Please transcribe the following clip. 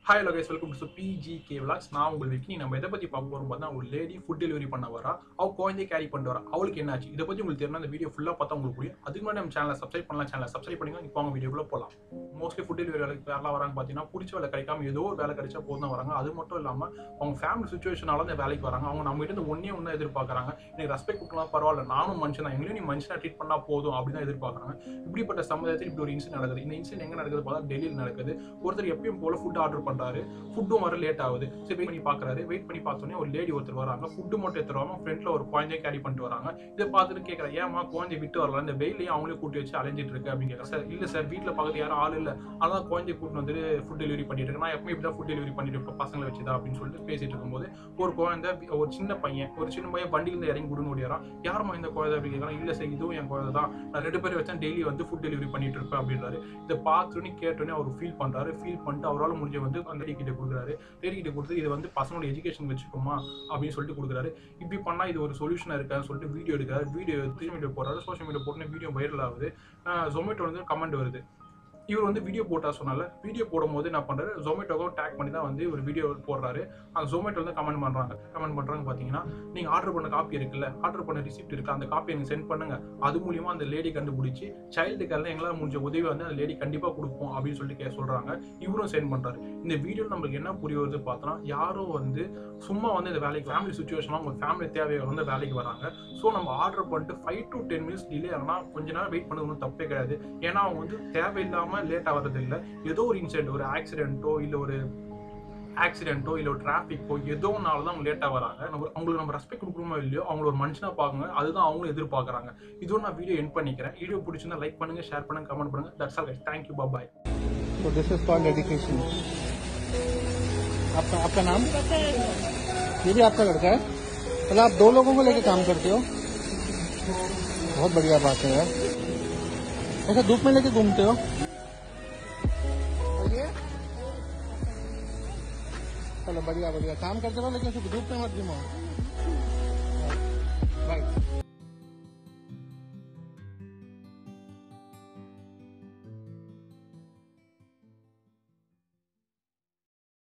Hi hello guys welcome to PG K vlogs நான் உங்கள் விக்கி நம்ம எதை பற்றி பார்க்க போகிறோம் பார்த்தா ஒரு லேடி ஃபுட் டெலிவரி பண்ண வரா அவ குழந்தைய கேரி பண்ணிட்டு வரா அவளுக்கு என்னாச்சு இதை பற்றி உங்களுக்கு தெரியும் அந்த வீடியோ ஃபுல்லாக பார்த்தா உங்களுக்கு புரியும் அதுக்கு முன்னாடி நம்ம சேனலை சப்ஸ்கிரைப் பண்ணலாம் சேனலை சப்ஸ்கிரைப் பண்ணிங்க இப்போ அவங்க வீடியோக்குள்ள போகலாம் மோஸ்ட்லி ஃபுட் டெலிவரி வேலைக்கு யாரெல்லாம் வராங்க பார்த்தீங்கன்னா பிடிச்ச வேலை கிடைக்காம ஏதோ ஒரு வேலை கிடைச்சா போதும் தான் வராங்க அது மட்டும் இல்லாமல் அவங்க ஃபேமிலி சுச்சுவேஷனால அந்த வேலைக்கு வராங்க அவங்க நம்ம கிட்ட ஒன்னே ஒன்று எதிர்பார்க்குறாங்க எனக்கு ரெஸ்பெக்ட் கொடுக்கலாம் பரவாயில்ல நானும் மனுஷன் தான் எங்களையும் நீ மனுஷனா ட்ரீட் பண்ணா போதும் அப்படின்னு தான் எதிர்பார்க்குறாங்க இப்படிப்பட்ட சமுதாயத்தில் இப்படி ஒரு இன்சிடென்ட் நடக்குது இந்த இன்சிடென்ட் எங்க நடக்குது பார்த்தா டெல்லியில் நடக்குது ஒருத்தர் எப்பயும் போல ஃபுட் ஆர்டர் பண்றாரு ஃபுட்டும் வர லேட் ஆகுது சரி வெயிட் பண்ணி பாக்குறாரு வெயிட் பண்ணி பார்த்தோன்னே ஒரு லேடி ஒருத்தர் வராங்க ஃபுட்டு மட்டும் எடுத்துட்டு வராங்க ஃப்ரெண்ட்ல ஒரு குழந்தைய கேரி பண்ணிட்டு வராங்க இதை பார்த்துட்டு கேட்கறேன் ஏமா குழந்தை விட்டு வரல இந்த வெயிலையும் அவங்களே கூட்டி வச்சு அலைஞ்சிட்டு இருக்கு அப்படின்னு கேட்கறேன் சார் இல்ல சார் வீட்டுல பக்கத்து யாரும் ஆள் இல்ல அதான் குழந்தைய கூட்டு வந்து ஃபுட் டெலிவரி பண்ணிட்டு இருக்கேன் நான் எப்பவுமே இப்படி ஃபுட் டெலிவரி பண்ணிட்டு இருப்பேன் பசங்களை வச்சுதான் அப்படின்னு சொல்லிட்டு பேசிட்டு இருக்கும்போது ஒரு குழந்தை ஒரு சின்ன பையன் ஒரு சின்ன பையன் வண்டியில இறங்கி விடுன்னு ஓடிறான் யாருமா இந்த குழந்தை அப்படின்னு கேட்கறான் இல்ல சார் இதுவும் என் குழந்தை தான் நான் ரெண்டு பேரும் வச்சா டெய்லி வந்து ஃபுட் டெலிவரி பண்ணிட்டு இருப்பேன் அப்படின்றாரு இதை பார்த்தோன்னே கேட்டோன்னே அவர் ஃபீல் பண்றாரு ஃபீல் பண்ணிட்டு அவரால் முடிஞ்ச வந்து அந்த லேடி கிட்ட கொடுக்குறாரு லேடி கிட்ட கொடுத்து இது வந்து பசங்களோட எஜுகேஷன் வச்சுக்கோமா அப்படின்னு சொல்லிட்டு கொடுக்குறாரு இப்படி பண்ணா இது ஒரு சொல்யூஷனா இருக்கான்னு சொல்லிட்டு வீடியோ எடுக்கிறாரு வீடியோ சோஷியல் மீடியா போடுறாரு சோஷியல் மீடியா போட்டு வீடியோ வைரல் ஆகுது ஜொமேட்டோ வந்து கமெண்ட் வருது இவர் வந்து வீடியோ போட்டா சொன்னால வீடியோ போடும்போது என்ன பண்றாரு ஜொமேட்டோக்கும் டேக் பண்ணி தான் வந்து ஒரு வீடியோ போடுறாரு அந்த ஜொமேட்டோ வந்து கமெண்ட் பண்றாங்க கமெண்ட் பண்றாங்க பாத்தீங்கன்னா நீங்க ஆர்டர் பண்ண காப்பி இருக்குல்ல ஆர்டர் பண்ண ரிசிப்ட் இருக்கு அந்த காப்பி எனக்கு சென்ட் பண்ணுங்க அது மூலியமா அந்த லேடி கண்டுபிடிச்சி சைல்டுக்கெல்லாம் எங்களால் முடிஞ்ச உதவி வந்து அந்த லேடி கண்டிப்பா கொடுப்போம் அப்படின்னு சொல்லிட்டு கே சொல்றாங்க இவரும் சென்ட் பண்றாரு இந்த வீடியோ நம்மளுக்கு என்ன புரிய வருது பார்த்தோன்னா யாரும் வந்து சும்மா வந்து இந்த வேலைக்கு ஃபேமிலி சுச்சுவேஷனாக அவங்க ஃபேமிலி தேவையை வந்து வேலைக்கு வராங்க ஸோ நம்ம ஆர்டர் பண்ணிட்டு five to ten minutes delay ஆனால் கொஞ்ச நேரம் வெயிட் பண்ணது ஒன்றும் தப்பே கிடையாது ஏன்னா அவங்க வந்து தேவையில்லாமல் லேட் ஆகிறது இல்லை ஏதோ ஒரு இன்சிடென்ட் ஒரு ஆக்சிடென்ட்டோ இல்லை ஒரு ஆக்சிடென்ட்டோ இல்லை ஒரு டிராஃபிக்கோ ஏதோ ஒன்னால தான் அவங்க லேட்டாக வராங்க நம்ம அவங்களுக்கு நம்ம ரெஸ்பெக்ட் கொடுக்கணுமோ இல்லையோ அவங்கள ஒரு மனுஷனா பாருங்க அதுதான் அவங்களும் எதிர்பார்க்குறாங்க இதோட நான் வீடியோ என் பண்ணிக்கிறேன் வீடியோ பிடிச்சிருந்தா லைக் பண்ணுங்க ஷேர் பண்ணுங்க கமெண்ட் பண்ணுங்க that's all thank you bye So this is called education. आपका आपका नाम ये भी आपका लड़का है चलो आप दो लोगों को लेके काम करते हो बहुत बढ़िया बात है यार ऐसा धूप में लेके घूमते हो और ये? चलो बढ़िया बढ़िया काम करते रहो लेकिन सिर्फ धूप में मत घूमो बाय